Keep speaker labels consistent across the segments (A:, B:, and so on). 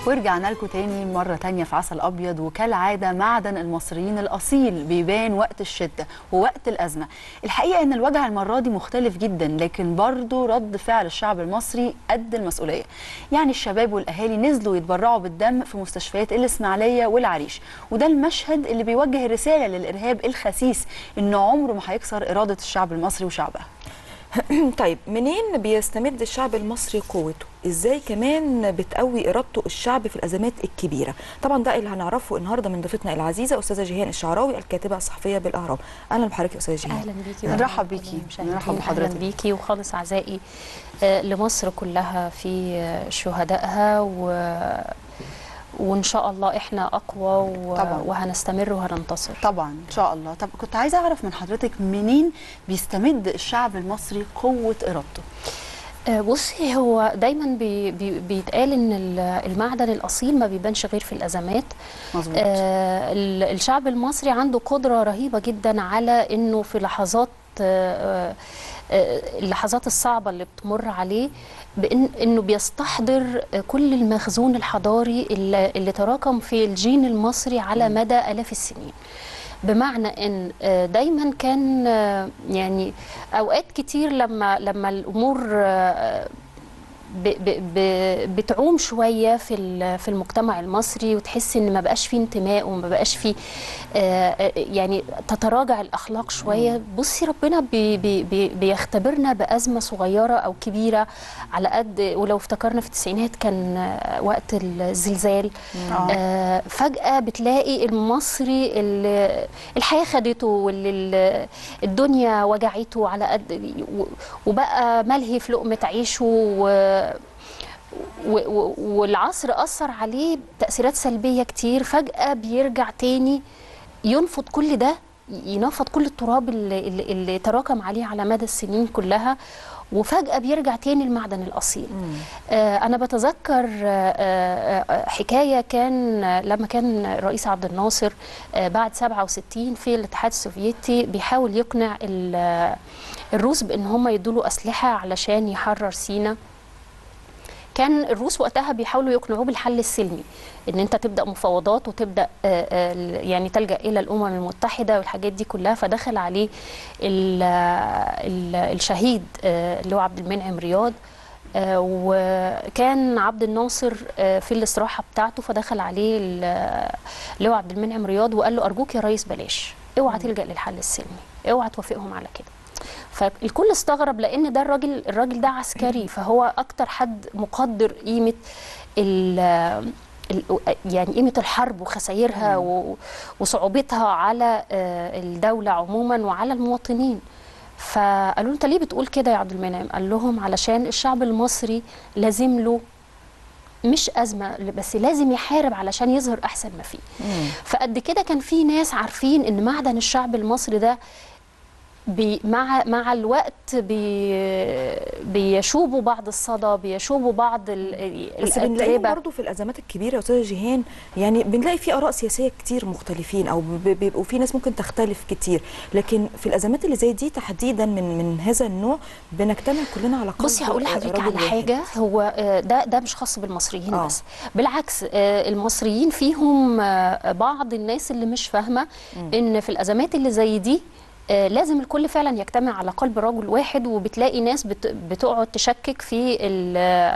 A: ورجعنا لكم تاني مرة تانية في عسل أبيض وكالعادة معدن المصريين الأصيل بيبان وقت الشدة ووقت الأزمة الحقيقة إن الوجع المرة دي مختلف جدا لكن برضه رد فعل الشعب المصري قد المسؤولية يعني الشباب والأهالي نزلوا يتبرعوا بالدم في مستشفيات الإسماعيلية والعريش وده المشهد اللي بيوجه رسالة للإرهاب الخسيس إن عمره ما هيكسر إرادة الشعب المصري وشعبه
B: طيب منين بيستمد الشعب المصري قوته ازاي كمان بتقوي ارادته الشعب في الازمات الكبيره طبعا ده اللي هنعرفه النهارده من ضيفتنا العزيزه استاذه جيهان الشعراوي الكاتبه الصحفيه بالاهرام اهلا بحضرتك يا استاذه جيهان
C: اهلا بيكي
A: نرحب بيكي نرحب بحضرتك
C: اهلا بيكي وخالص عزائي آه، لمصر كلها في آه، شهدائها و وان شاء الله احنا اقوى و...
A: طبعاً.
C: وهنستمر وهننتصر
A: طبعا ان شاء الله طب كنت عايزه اعرف من حضرتك منين بيستمد الشعب المصري قوه ارادته
C: آه، بصي هو دايما بي... بي... بيتقال ان ال- المعدن الاصيل ما بيبانش غير في الازمات
A: مظبوط
C: آه، ال- الشعب المصري عنده قدرة رهيبة جدا على انه في لحظات آه، آه، اللحظات الصعبة اللي بتمر عليه بان انه بيستحضر آه، كل المخزون الحضاري اللي, اللي تراكم في الجين المصري على مدى آلاف السنين بمعنى ان آه، دايما كان آه، يعني اوقات كتير لما لما الامور آه، ب ب ب بتعوم شويه في ال- في المجتمع المصري وتحسي ان ما بقاش فيه انتماء وما بقاش فيه آه، آه، يعني تتراجع الاخلاق شويه بصي ربنا بي بي بي بيختبرنا بازمه صغيره او كبيره على قد ولو افتكرنا في التسعينات كان آه، وقت الزلزال
A: آه.
C: آه، فجاه بتلاقي المصري اللي الحياه خدته واللي ال- الدنيا وجعته على قد و- وبقى ملهي في لقمه عيشه و و- و- والعصر أثر عليه تأثيرات سلبية كتير فجأة بيرجع تاني ينفض كل ده ينفض كل التراب اللي, اللي, اللي تراكم عليه على مدى السنين كلها وفجأة بيرجع تاني المعدن الأصيل آه أنا بتذكر آه آه آه، حكاية كان آه، لما كان الرئيس عبد الناصر آه بعد 67 في الاتحاد السوفيتي بيحاول يقنع ال- آه، الروس بأن هم يدوا له أسلحة علشان يحرر سينا كان الروس وقتها بيحاولوا يقنعوه بالحل السلمي ان انت تبدا مفاوضات وتبدا آه، آه، يعني تلجا الى الامم المتحده والحاجات دي كلها فدخل عليه ال ال الشهيد آه، اللي هو عبد المنعم رياض آه، وكان عبد الناصر آه، في الاستراحه بتاعته فدخل عليه ال- اللي هو عبد المنعم رياض وقال له ارجوك يا ريس بلاش اوعى تلجا للحل السلمي اوعى توافقهم على كده فالكل استغرب لان ده الراجل الراجل ده عسكري فهو اكتر حد مقدر قيمه ال ال- يعني قيمه الحرب وخسائرها و- وصعوبتها على آه، الدوله عموما وعلى المواطنين فقالوا له انت ليه بتقول كده يا عبد المنعم قال لهم علشان الشعب المصري لازم له مش ازمه بس لازم يحارب علشان يظهر احسن ما فيه فقد كده كان في ناس عارفين ان معدن الشعب المصري ده بي مع مع الوقت بي بيشوبوا بعض الصدى بيشوبوا بعض ال-
B: بس بنلاقيهم
C: الاتربه
B: برضه في الازمات الكبيره يا استاذه جيهان يعني بنلاقي في اراء سياسيه كتير مختلفين او ب- بيبقوا في ناس ممكن تختلف كتير لكن في الازمات اللي زي دي تحديدا من من هذا النوع بنجتمع كلنا على قلب
C: بصي هقول لحضرتك
B: رجل
C: على
B: واحد.
C: حاجه هو آه، ده ده مش خاص بالمصريين
B: آه.
C: بس بالعكس آه، المصريين فيهم آه، بعض الناس اللي مش فاهمه ان في الازمات اللي زي دي آه، لازم الكل فعلا يجتمع على قلب رجل واحد وبتلاقي ناس بت- بتقعد تشكك في ال-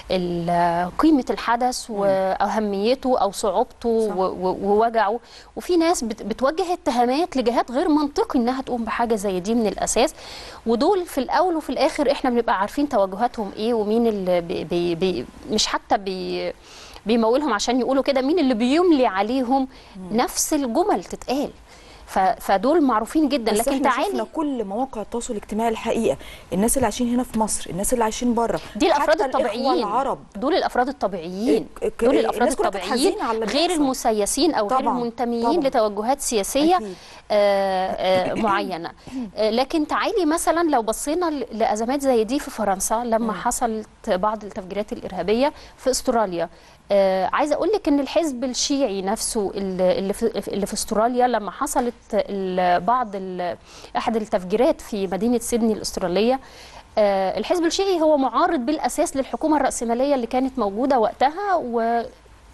C: ال- قيمه الحدث واهميته او صعوبته
B: صح.
C: و- و- ووجعه وفي ناس بت- بتوجه اتهامات لجهات غير منطقي انها تقوم بحاجه زي دي من الاساس ودول في الاول وفي الاخر احنا بنبقى عارفين توجهاتهم ايه ومين اللي بي بي بي مش حتى بي بيمولهم عشان يقولوا كده مين اللي بيملي عليهم نفس الجمل تتقال ف- فدول معروفين جدا
B: بس
C: لكن
B: احنا
C: تعالي
B: شفنا كل مواقع التواصل الاجتماعي الحقيقه الناس اللي عايشين هنا في مصر الناس اللي عايشين بره
C: دي الافراد
B: حتى الإخوة
C: الطبيعيين
B: العرب
C: دول الافراد الطبيعيين
B: ك- ك-
C: دول الافراد
B: الناس كلها كانت
C: الطبيعيين
B: حزينة على اللي
C: غير
B: بيحصل.
C: المسيسين او غير
B: طبعاً،
C: المنتميين
B: طبعاً.
C: لتوجهات سياسيه
B: أكيد.
C: آه، آه، معينه آه، لكن تعالي مثلا لو بصينا ل- لازمات زي دي في فرنسا لما حصلت بعض التفجيرات الارهابيه في استراليا آه، عايزه اقول لك ان الحزب الشيعي نفسه اللي اللي في اللي في استراليا لما حصلت ال- بعض ال- احد التفجيرات في مدينه سيدني الاستراليه آه، الحزب الشيعي هو معارض بالاساس للحكومه الراسماليه اللي كانت موجوده وقتها و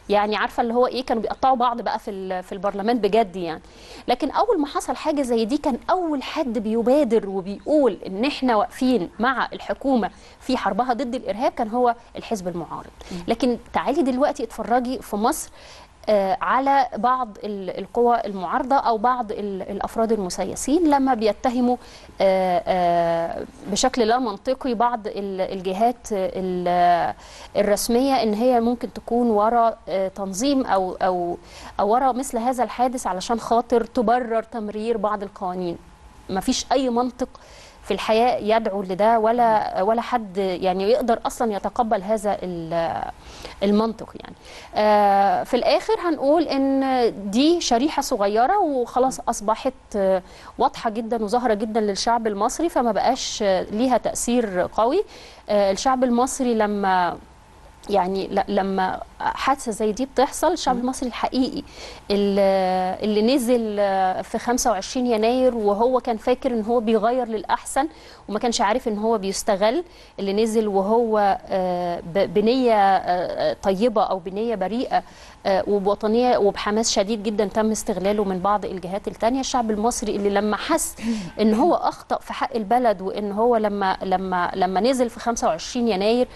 C: يعني عارفه اللي هو ايه كانوا بيقطعوا بعض بقى في ال- في البرلمان بجد يعني لكن اول ما حصل حاجه زي دي كان اول حد بيبادر وبيقول ان احنا واقفين مع الحكومه في حربها ضد الارهاب كان هو الحزب المعارض لكن تعالي دلوقتي اتفرجي في مصر آه، على بعض ال- القوى المعارضة أو بعض ال- الأفراد المسيسين لما بيتهموا آه، آه، بشكل لا منطقي بعض ال- الجهات ال- الرسمية إن هي ممكن تكون وراء آه، تنظيم أو أو أو وراء مثل هذا الحادث علشان خاطر تبرر تمرير بعض القوانين ما فيش أي منطق في الحياة يدعو لده ولا ولا حد يعني يقدر أصلا يتقبل هذا ال- المنطق يعني آه، في الآخر هنقول إن دي شريحة صغيرة وخلاص أصبحت آه، واضحة جدا وظاهرة جدا للشعب المصري فما بقاش آه، ليها تأثير قوي آه، الشعب المصري لما يعني ل- لما حادثه زي دي بتحصل الشعب المصري الحقيقي اللي اللي نزل آه، في 25 يناير وهو كان فاكر ان هو بيغير للاحسن وما كانش عارف ان هو بيستغل اللي نزل وهو آه، ب- بنيه آه، آه، طيبه او بنيه بريئه آه، وبوطنيه وبحماس شديد جدا تم استغلاله من بعض الجهات التانية الشعب المصري اللي لما حس ان هو اخطا في حق البلد وان هو لما لما لما نزل في 25 يناير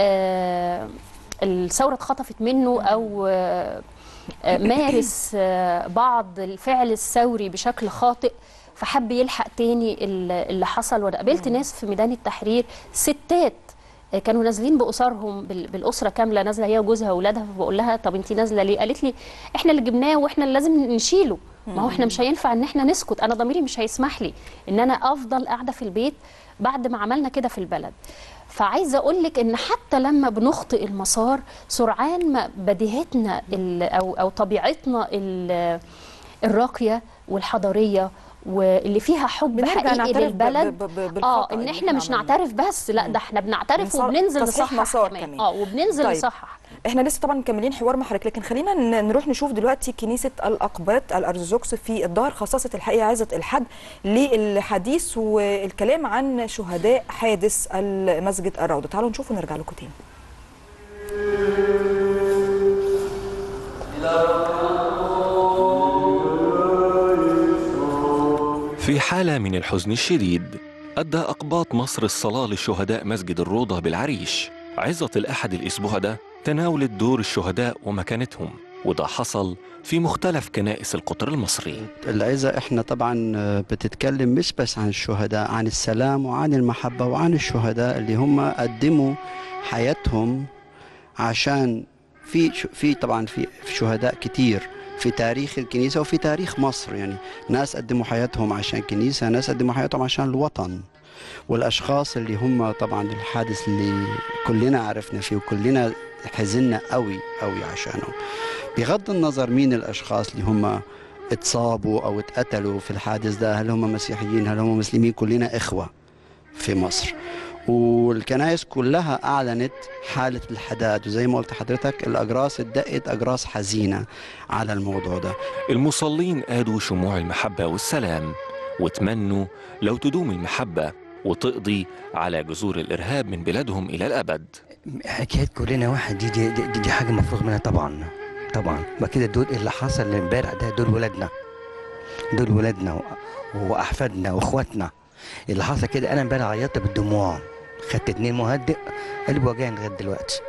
C: آه، الثوره اتخطفت منه او آه، آه، مارس آه، بعض الفعل الثوري بشكل خاطئ فحب يلحق تاني ال- اللي حصل وانا قابلت ناس في ميدان التحرير ستات آه، كانوا نازلين باسرهم بال- بالاسره كامله نازله هي وجوزها واولادها فبقول لها طب انت نازله ليه؟ قالت لي احنا اللي جبناه واحنا اللي لازم نشيله ما هو احنا مش هينفع ان احنا نسكت انا ضميري مش هيسمح لي ان انا افضل قاعده في البيت بعد ما عملنا كده في البلد فعايزه اقول لك ان حتى لما بنخطئ المسار سرعان ما بديهتنا ال- او او طبيعتنا ال- الراقيه والحضاريه واللي فيها حب
B: بنرجع
C: حقيقي
B: نعترف ب-
C: للبلد
B: ب- ب-
C: اه
B: بالخطأ
C: ان
B: اللي
C: احنا
B: إحنا
C: مش
B: عملناه.
C: نعترف بس لا ده احنا بنعترف
B: بنص-
C: وبننزل
B: تصحيح
C: نصحح
B: مسار
C: كمان
B: كمان.
C: اه وبننزل
B: طيب.
C: نصحح
B: احنا لسه طبعا مكملين حوار مع حضرتك لكن خلينا ن- نروح نشوف دلوقتي كنيسه الاقباط الارثوذكس في الظاهر خصصت الحقيقه عزه الحج للحديث والكلام عن شهداء حادث المسجد الروضه تعالوا نشوف ونرجع لكم تاني
D: في حالة من الحزن الشديد أدى أقباط مصر الصلاة لشهداء مسجد الروضة بالعريش عظة الأحد الأسبوع ده تناولت دور الشهداء ومكانتهم وده حصل في مختلف كنائس القطر المصري
E: العزة احنا طبعا بتتكلم مش بس عن الشهداء عن السلام وعن المحبة وعن الشهداء اللي هم قدموا حياتهم عشان في في طبعا في في شهداء كتير في تاريخ الكنيسة وفي تاريخ مصر يعني ناس قدموا حياتهم عشان كنيسة ناس قدموا حياتهم عشان الوطن والأشخاص اللي هم طبعا الحادث اللي كلنا عرفنا فيه وكلنا حزنا قوي قوي عشانه بغض النظر مين الأشخاص اللي هم اتصابوا أو اتقتلوا في الحادث ده هل هم مسيحيين هل هم مسلمين كلنا إخوة في مصر والكنائس كلها أعلنت حالة الحداد وزي ما قلت حضرتك الأجراس اتدقت أجراس حزينة على الموضوع ده
D: المصلين قادوا شموع المحبة والسلام وتمنوا لو تدوم المحبة وتقضي على جذور الإرهاب من بلادهم إلى الأبد
F: حكايه كلنا واحد دي دي, دي, دي, دي حاجه مفروغ منها طبعا طبعا ما كده دول اللي حصل امبارح ده دول ولادنا دول ولادنا و- واحفادنا واخواتنا اللي حصل كده انا امبارح عيطت بالدموع خدت اتنين مهدئ قلبي وجعني لغايه دلوقتي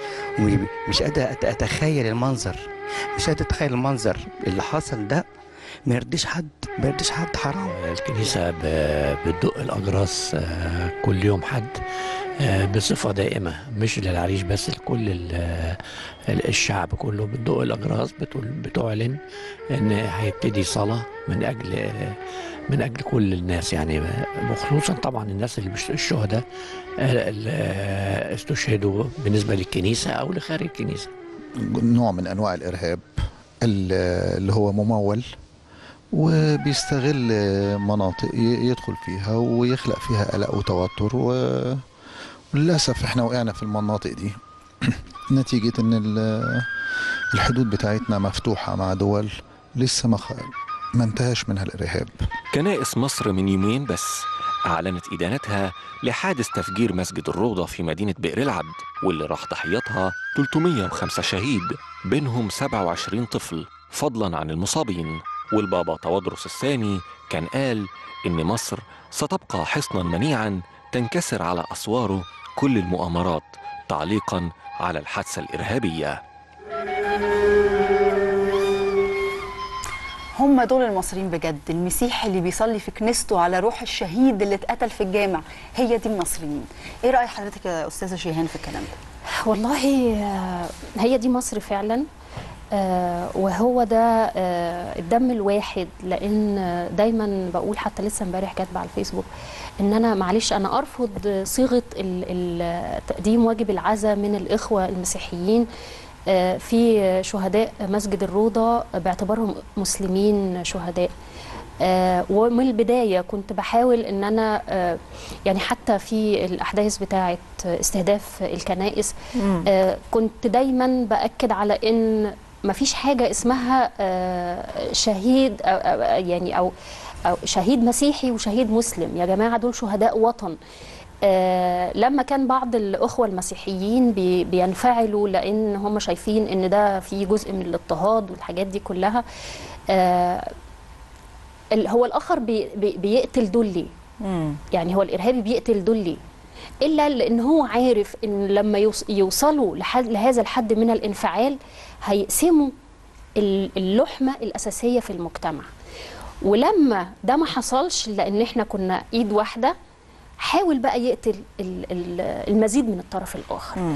F: ومش قادر أت- اتخيل المنظر مش قادر اتخيل المنظر اللي حصل ده ما يرضيش حد ما يرضيش حد حرام
G: الكنيسة ب- بتدق الأجراس آه، كل يوم حد آه، بصفة دائمة مش للعريش بس لكل ال- ال- الشعب كله بتدق الأجراس بتقول بتعلن إن هيبتدي صلاة من أجل من أجل كل الناس يعني وخصوصا طبعا الناس اللي مش الشهداء آه، اللي آه، استشهدوا بالنسبة للكنيسة أو لخارج الكنيسة
H: نوع من انواع الارهاب ال- اللي هو ممول وبيستغل مناطق ي- يدخل فيها ويخلق فيها قلق وتوتر و- وللاسف احنا وقعنا في المناطق دي نتيجه ان ال- الحدود بتاعتنا مفتوحه مع دول لسه ما خ- ما انتهاش منها الارهاب
D: كنائس مصر من يومين بس أعلنت إدانتها لحادث تفجير مسجد الروضة في مدينة بئر العبد واللي راح ضحيتها 305 شهيد بينهم 27 طفل فضلا عن المصابين والبابا تودرس الثاني كان قال إن مصر ستبقى حصنا منيعا تنكسر على أسواره كل المؤامرات تعليقا على الحادثة الإرهابية
A: هم دول المصريين بجد المسيحي اللي بيصلي في كنيسته على روح الشهيد اللي اتقتل في الجامع هي دي المصريين ايه رأي حضرتك يا أستاذة شيهان في الكلام ده
C: والله آه، هي دي مصر فعلا آه، وهو ده آه، الدم الواحد لان آه، دايما بقول حتى لسه امبارح كاتبه على الفيسبوك ان انا معلش انا ارفض صيغه ال- ال- تقديم واجب العزاء من الاخوه المسيحيين آه، في شهداء مسجد الروضه باعتبارهم مسلمين شهداء آه، ومن البدايه كنت بحاول ان انا آه، يعني حتى في الاحداث بتاعه استهداف الكنائس آه، كنت دايما باكد على ان مفيش حاجه اسمها آه، شهيد أو أو- يعني او او شهيد مسيحي وشهيد مسلم يا جماعه دول شهداء وطن آه لما كان بعض الاخوه المسيحيين بي بينفعلوا لان هم شايفين ان ده في جزء من الاضطهاد والحاجات دي كلها آه ال- هو الاخر بي بي بيقتل دول ليه
B: مم.
C: يعني هو الارهابي بيقتل دول ليه الا لان هو عارف ان لما يوص- يوصلوا لحد لهذا الحد من الانفعال هيقسموا ال- اللحمه الاساسيه في المجتمع ولما ده ما حصلش لان احنا كنا ايد واحده حاول بقى يقتل ال- ال- المزيد من الطرف الاخر
B: مم.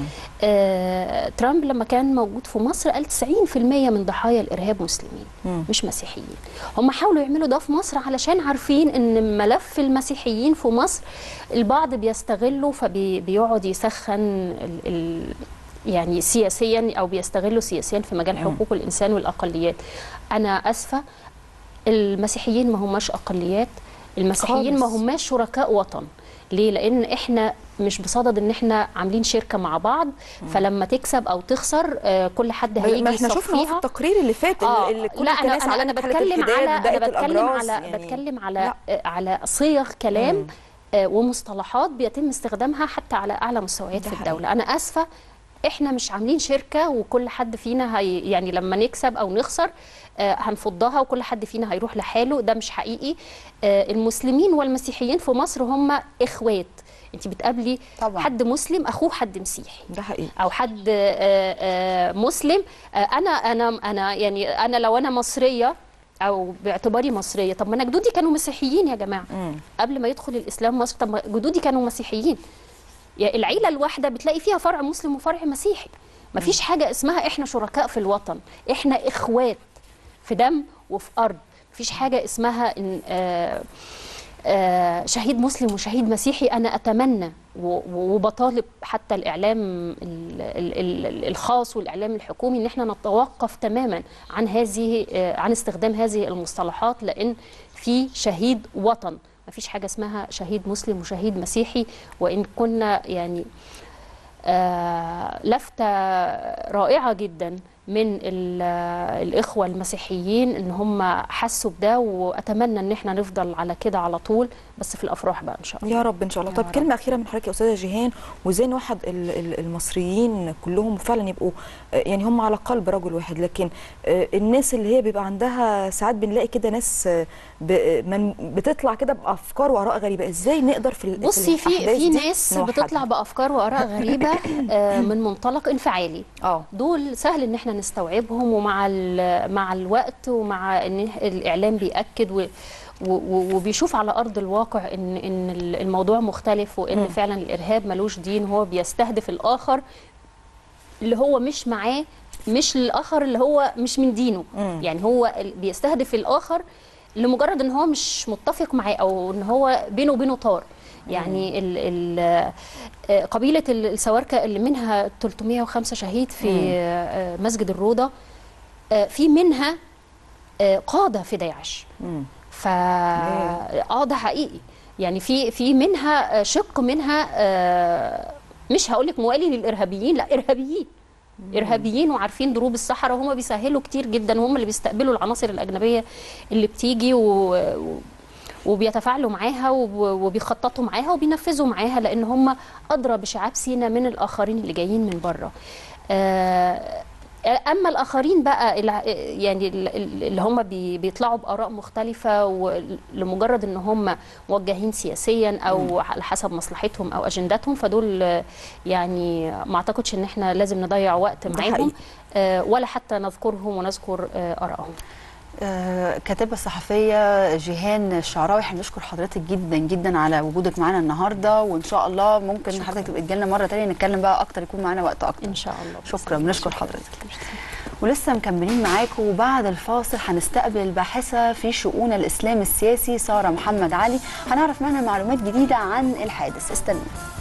C: آه، ترامب لما كان موجود في مصر قال 90% من ضحايا الارهاب مسلمين
B: مم.
C: مش مسيحيين هم حاولوا يعملوا ده في مصر علشان عارفين ان ملف المسيحيين في مصر البعض بيستغله فبيقعد يسخن ال ال يعني سياسيا او بيستغلوا سياسيا في مجال حقوق الانسان والاقليات انا اسفه المسيحيين ما هماش اقليات المسيحيين ما
B: خالص.
C: هماش شركاء وطن ليه لان احنا مش بصدد ان احنا عاملين شركه مع بعض فلما تكسب او تخسر آه، كل حد هيجي
B: ما احنا شفنا هو في
C: يصفيها
B: التقرير اللي فات
C: آه،
B: اللي كل
C: لا انا
B: الكنائس
C: انا انا
B: علامة حالة
C: بتكلم
B: الحداد
C: على
B: وضيقة
C: انا بتكلم
B: الأجراس
C: على
B: يعني.
C: بتكلم على
B: لا.
C: آه، على صيغ كلام آه، ومصطلحات بيتم استخدامها حتى على اعلى مستويات
B: ده
C: في
B: حقيقي.
C: الدوله انا اسفه احنا مش عاملين شركه وكل حد فينا هي يعني لما نكسب او نخسر آه، هنفضها وكل حد فينا هيروح لحاله ده مش حقيقي آه، المسلمين والمسيحيين في مصر هم اخوات انت بتقابلي
A: طبعاً.
C: حد مسلم اخوه حد مسيحي
B: ده حقيقي
C: او حد آه، آه، مسلم آه، انا انا انا يعني انا لو انا مصريه او باعتباري مصريه طب ما انا جدودي كانوا مسيحيين يا جماعه
B: مم.
C: قبل ما يدخل الاسلام مصر طب ما جدودي كانوا مسيحيين يعني العيله الواحده بتلاقي فيها فرع مسلم وفرع مسيحي ما فيش حاجه اسمها احنا شركاء في الوطن احنا اخوات في دم وفي ارض مفيش حاجه اسمها ان آه آه، شهيد مسلم وشهيد مسيحي انا اتمنى و- و- وبطالب حتى الاعلام ال- ال- ال- الخاص والاعلام الحكومي ان احنا نتوقف تماما عن هذه آه، عن استخدام هذه المصطلحات لان في شهيد وطن مفيش حاجه اسمها شهيد مسلم وشهيد مسيحي وان كنا يعني آه، لفتة رائعة جدا من ال- الإخوة المسيحيين إن هم حسوا بده وأتمنى إن احنا نفضل على كده على طول بس في الأفراح بقى إن شاء الله
B: يا رب ان شاء الله
A: يا
B: طب
A: رب.
B: كلمه اخيره من حضرتك يا استاذه جيهان وازاي نوحد ال- ال- المصريين كلهم فعلا يبقوا آه، يعني هم على قلب رجل واحد لكن آه، الناس اللي هي بيبقى عندها ساعات بنلاقي كده ناس آه، ب- من- بتطلع كده بافكار واراء غريبه ازاي نقدر في ال-
C: بصي في
B: الأحداث
C: في
B: دي
C: ناس
B: نوحدها؟
C: بتطلع بأفكار وآراء غريبة آه، من منطلق انفعالي
B: اه
C: دول سهل ان احنا نستوعبهم ومع ال- مع الوقت ومع ان الاعلام بياكد و و- وبيشوف على ارض الواقع ان ان الموضوع مختلف وان فعلا الارهاب ملوش دين هو بيستهدف الاخر اللي هو مش معاه مش الاخر اللي هو مش من دينه
B: مم.
C: يعني هو ال- بيستهدف الاخر لمجرد ان هو مش متفق معاه او ان هو بينه وبينه طار يعني ال ال آه، قبيله ال- السواركه اللي منها 305 شهيد في آه، مسجد الروضه آه، في منها آه، قاده في داعش
B: مم.
C: ف اه ده حقيقي يعني في في منها آه، شق منها آه، مش هقول لك موالي للارهابيين لا ارهابيين ارهابيين وعارفين ضروب الصحراء وهم بيسهلوا كتير جدا وهم اللي بيستقبلوا العناصر الاجنبيه اللي بتيجي و... و- وبيتفاعلوا معاها وب- وبيخططوا معاها وبينفذوا معاها لان هم ادرى بشعاب سينا من الاخرين اللي جايين من بره آه، اما الاخرين بقى الع- يعني ال- ال- اللي هم بي- بيطلعوا باراء مختلفه ولمجرد ان هم موجهين سياسيا او على حسب مصلحتهم او اجنداتهم فدول آه، يعني ما اعتقدش ان احنا لازم نضيع وقت
B: ده
C: معاهم
B: حقيقي.
C: آه، ولا حتى نذكرهم ونذكر آه، ارائهم
A: آه، كاتبة الصحفية جيهان الشعراوي احنا بنشكر حضرتك جدا جدا على وجودك معانا النهارده وان شاء الله ممكن
C: شكراً.
A: حضرتك تبقى تجي لنا مره ثانيه نتكلم بقى اكتر يكون معانا وقت اكتر
C: ان شاء الله
A: شكرا بنشكر حضرتك ولسه مكملين معاكم وبعد الفاصل هنستقبل الباحثه في شؤون الاسلام السياسي ساره محمد علي هنعرف منها معلومات جديده عن الحادث استنوا